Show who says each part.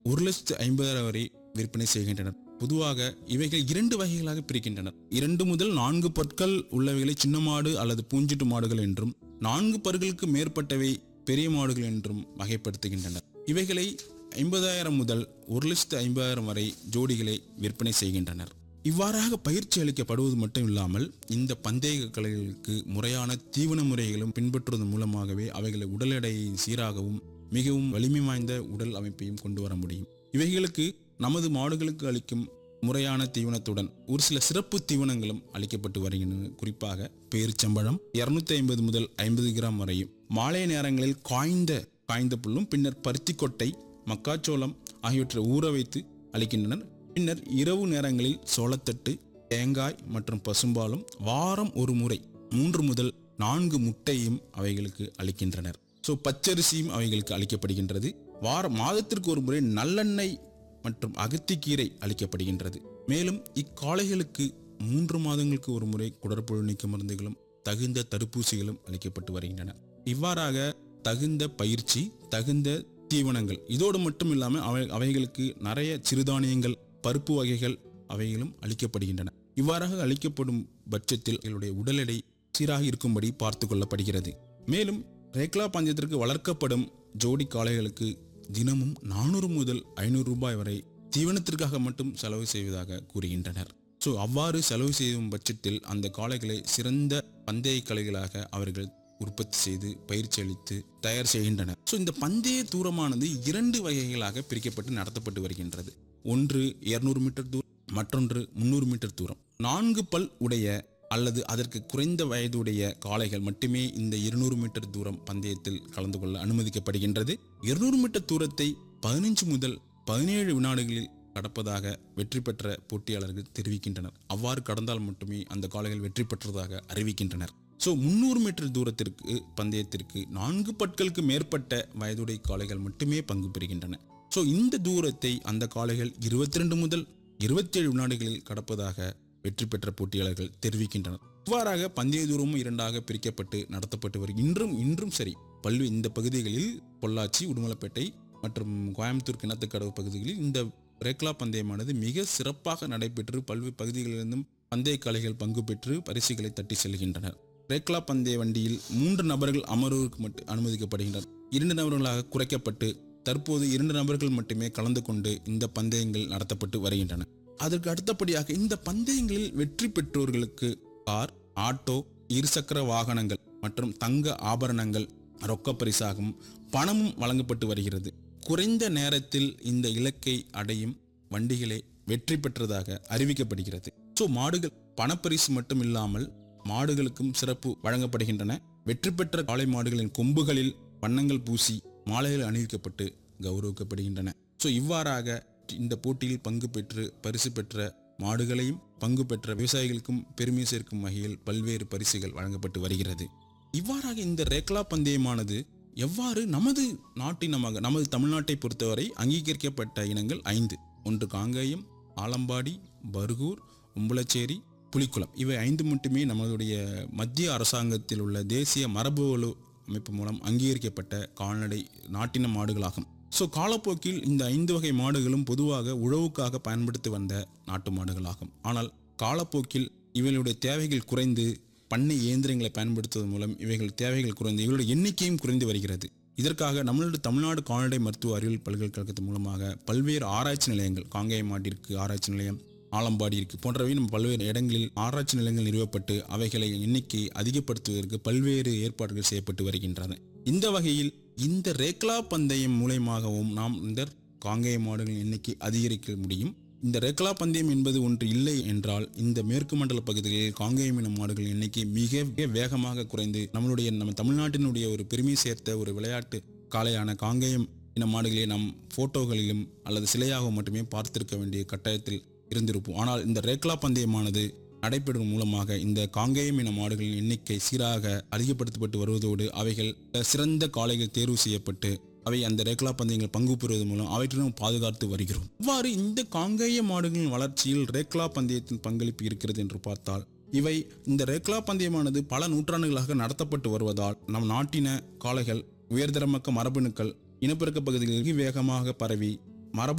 Speaker 1: ஒரு லட்சத்து ஐம்பதாயிரம் வரை விற்பனை செய்கின்றனர் பொதுவாக இவைகள் இரண்டு வகைகளாக பிரிக்கின்றனர் இரண்டு முதல் நான்கு பற்கள் உள்ளவைகளை சின்ன மாடு அல்லது பூஞ்சிட்டு மாடுகள் என்றும் நான்கு பற்களுக்கு மேற்பட்டவை பெரிய மாடுகள் என்றும் வகைப்படுத்துகின்றனர் இவைகளை ஐம்பதாயிரம் முதல் ஒரு லட்சத்து ஐம்பதாயிரம் வரை ஜோடிகளை விற்பனை செய்கின்றனர் இவ்வாறாக பயிற்சி அளிக்கப்படுவது மட்டும் இல்லாமல் இந்த பந்தய கலைகளுக்கு முறையான தீவன முறைகளும் பின்பற்றுவதன் மூலமாகவே அவைகளை உடல் எடையை சீராகவும் மிகவும் வலிமை வாய்ந்த உடல் அமைப்பையும் கொண்டு வர முடியும் இவைகளுக்கு நமது மாடுகளுக்கு அளிக்கும் முறையான தீவனத்துடன் ஒரு சில சிறப்பு தீவனங்களும் அளிக்கப்பட்டு வருகின்றன குறிப்பாக பேரிச்சம்பழம் இருநூத்தி ஐம்பது முதல் ஐம்பது கிராம் வரையும் மாலை நேரங்களில் காய்ந்த காய்ந்த புல்லும் பின்னர் பருத்தி கொட்டை மக்காச்சோளம் ஆகியவற்றை ஊற வைத்து அளிக்கின்றனர் பின்னர் இரவு நேரங்களில் சோளத்தட்டு தேங்காய் மற்றும் பசும்பாலும் வாரம் ஒரு முறை மூன்று முதல் நான்கு முட்டையும் அவைகளுக்கு அளிக்கின்றனர் ஸோ பச்சரிசியும் அவைகளுக்கு அளிக்கப்படுகின்றது வார மாதத்திற்கு ஒரு முறை நல்லெண்ணெய் மற்றும் அகத்திக்கீரை அளிக்கப்படுகின்றது மேலும் இக்காளைகளுக்கு மூன்று மாதங்களுக்கு ஒரு முறை குடற்புழு நீக்க மருந்துகளும் தகுந்த தடுப்பூசிகளும் அளிக்கப்பட்டு வருகின்றன இவ்வாறாக தகுந்த பயிற்சி தகுந்த தீவனங்கள் இதோடு மட்டும் இல்லாமல் அவை அவைகளுக்கு நிறைய சிறுதானியங்கள் பருப்பு வகைகள் அவைகளும் அளிக்கப்படுகின்றன இவ்வாறாக அளிக்கப்படும் பட்சத்தில் எங்களுடைய உடல் எடை சீராக இருக்கும்படி பார்த்து கொள்ளப்படுகிறது மேலும் ரேக்லா பந்தயத்திற்கு வளர்க்கப்படும் ஜோடி காளைகளுக்கு தினமும் நானூறு முதல் ஐநூறு ரூபாய் வரை தீவனத்திற்காக மட்டும் செலவு செய்வதாக கூறுகின்றனர் ஸோ அவ்வாறு செலவு செய்யும் பட்சத்தில் அந்த காளைகளை சிறந்த பந்தய கலைகளாக அவர்கள் உற்பத்தி செய்து பயிற்சி அளித்து தயார் செய்கின்றனர் ஸோ இந்த பந்தய தூரமானது இரண்டு வகைகளாக பிரிக்கப்பட்டு நடத்தப்பட்டு வருகின்றது ஒன்று 200 மீட்டர் தூரம் மற்றொன்று முந்நூறு மீட்டர் தூரம் நான்கு பல் உடைய அல்லது அதற்கு குறைந்த வயதுடைய காளைகள் மட்டுமே இந்த 200 மீட்டர் தூரம் பந்தயத்தில் கலந்து கொள்ள அனுமதிக்கப்படுகின்றது 200 மீட்டர் தூரத்தை பதினஞ்சு முதல் பதினேழு வினாடிகளில் கடப்பதாக வெற்றி பெற்ற போட்டியாளர்கள் தெரிவிக்கின்றனர் அவ்வாறு கடந்தால் மட்டுமே அந்த காளைகள் வெற்றி பெற்றதாக அறிவிக்கின்றனர் ஸோ முந்நூறு மீட்டர் தூரத்திற்கு பந்தயத்திற்கு நான்கு பட்களுக்கு மேற்பட்ட வயதுடைய காளைகள் மட்டுமே பங்கு பெறுகின்றன ஸோ இந்த தூரத்தை அந்த காளைகள் இருபத்தி ரெண்டு முதல் இருபத்தேழு வினாடிகளில் கடப்பதாக வெற்றி பெற்ற போட்டியாளர்கள் தெரிவிக்கின்றனர் இவ்வாறாக பந்தய தூரமும் இரண்டாக பிரிக்கப்பட்டு நடத்தப்பட்டு வரும் இன்றும் இன்றும் சரி பல்வே இந்த பகுதிகளில் பொள்ளாச்சி உடுமலைப்பேட்டை மற்றும் கோயம்புத்தூர் கிணத்துக்கடவு பகுதிகளில் இந்த ரேக்லா பந்தயமானது மிக சிறப்பாக நடைபெற்று பல்வேறு பகுதிகளிலிருந்தும் பந்தய கலைகள் பங்கு பெற்று பரிசுகளை தட்டி செல்கின்றனர் ரேக்லா பந்தய வண்டியில் மூன்று நபர்கள் அமர்வுக்கு மட்டும் அனுமதிக்கப்படுகின்றனர் இரண்டு நபர்களாக குறைக்கப்பட்டு தற்போது இரண்டு நபர்கள் மட்டுமே கலந்து கொண்டு இந்த பந்தயங்கள் நடத்தப்பட்டு வருகின்றன அதற்கு அடுத்தபடியாக இந்த பந்தயங்களில் வெற்றி பெற்றோர்களுக்கு கார் ஆட்டோ இருசக்கர வாகனங்கள் மற்றும் தங்க ஆபரணங்கள் ரொக்க பரிசாகவும் பணமும் வழங்கப்பட்டு வருகிறது குறைந்த நேரத்தில் இந்த இலக்கை அடையும் வண்டிகளே வெற்றி பெற்றதாக அறிவிக்கப்படுகிறது ஸோ மாடுகள் பணப்பரிசு மட்டும் இல்லாமல் மாடுகளுக்கும் சிறப்பு வழங்கப்படுகின்றன வெற்றி பெற்ற காளை மாடுகளின் கொம்புகளில் வண்ணங்கள் பூசி மாலைகள் அணிவிக்கப்பட்டு கௌரவிக்கப்படுகின்றன ஸோ இவ்வாறாக இந்த போட்டியில் பங்கு பெற்று பரிசு பெற்ற மாடுகளையும் பங்கு பெற்ற விவசாயிகளுக்கும் பெருமை சேர்க்கும் வகையில் பல்வேறு பரிசுகள் வழங்கப்பட்டு வருகிறது இவ்வாறாக இந்த ரேக்லா பந்தயமானது எவ்வாறு நமது நாட்டினமாக நமது தமிழ்நாட்டை பொறுத்தவரை அங்கீகரிக்கப்பட்ட இனங்கள் ஐந்து ஒன்று காங்கேயம் ஆலம்பாடி பர்கூர் உம்புளச்சேரி புலிக்குளம் இவை ஐந்து மட்டுமே நம்மளுடைய மத்திய அரசாங்கத்தில் உள்ள தேசிய மரபுவலு அமைப்பு மூலம் அங்கீகரிக்கப்பட்ட கால்நடை நாட்டின மாடுகளாகும் ஸோ காலப்போக்கில் இந்த ஐந்து வகை மாடுகளும் பொதுவாக உழவுக்காக பயன்படுத்தி வந்த நாட்டு மாடுகளாகும் ஆனால் காலப்போக்கில் இவைகளுடைய தேவைகள் குறைந்து பண்ணை இயந்திரங்களை பயன்படுத்துவதன் மூலம் இவைகள் தேவைகள் குறைந்து இவர்களுடைய எண்ணிக்கையும் குறைந்து வருகிறது இதற்காக நம்மளுடைய தமிழ்நாடு கால்நடை மருத்துவ அறிவியல் பல்கலைக்கழகத்தின் மூலமாக பல்வேறு ஆராய்ச்சி நிலையங்கள் காங்கேயம் மாட்டிற்கு ஆராய்ச்சி நிலையம் ஆலம்பாடி இருக்கு போன்றவை நம்ம பல்வேறு இடங்களில் ஆராய்ச்சி நிலையங்கள் நிறுவப்பட்டு அவைகளை எண்ணிக்கை அதிகப்படுத்துவதற்கு பல்வேறு ஏற்பாடுகள் செய்யப்பட்டு வருகின்றன இந்த வகையில் இந்த ரேக்லா பந்தயம் மூலயமாகவும் நாம் இந்த காங்கேய மாடுகளின் எண்ணிக்கை அதிகரிக்க முடியும் இந்த ரேக்லா பந்தயம் என்பது ஒன்று இல்லை என்றால் இந்த மேற்கு மண்டல பகுதிகளில் காங்கேயம் இன மாடுகளின் எண்ணிக்கை மிக மிக வேகமாக குறைந்து நம்மளுடைய நம்ம தமிழ்நாட்டினுடைய ஒரு பெருமை சேர்த்த ஒரு விளையாட்டு காளையான காங்கேயம் இன மாடுகளை நாம் போட்டோகளிலும் அல்லது சிலையாக மட்டுமே பார்த்திருக்க வேண்டிய கட்டாயத்தில் இருந்திருப்போம் ஆனால் இந்த ரேக்லா பந்தயமானது நடைபெறும் மூலமாக இந்த காங்கேயம் இன மாடுகளின் எண்ணிக்கை சீராக அதிகப்படுத்தப்பட்டு வருவதோடு அவைகள் சிறந்த காளைகள் தேர்வு செய்யப்பட்டு அவை அந்த ரேக்லா பந்தயங்கள் பங்கு பெறுவதன் மூலம் அவற்றிலும் பாதுகாத்து வருகிறோம் இவ்வாறு இந்த காங்கேய மாடுகளின் வளர்ச்சியில் ரேக்லா பந்தயத்தின் பங்களிப்பு இருக்கிறது என்று பார்த்தால் இவை இந்த ரேக்லா பந்தயமானது பல நூற்றாண்டுகளாக நடத்தப்பட்டு வருவதால் நம் நாட்டின காளைகள் உயர்தரமக்க மரபணுக்கள் இனப்பெருக்க பகுதிகளுக்கு வேகமாக பரவி மரபு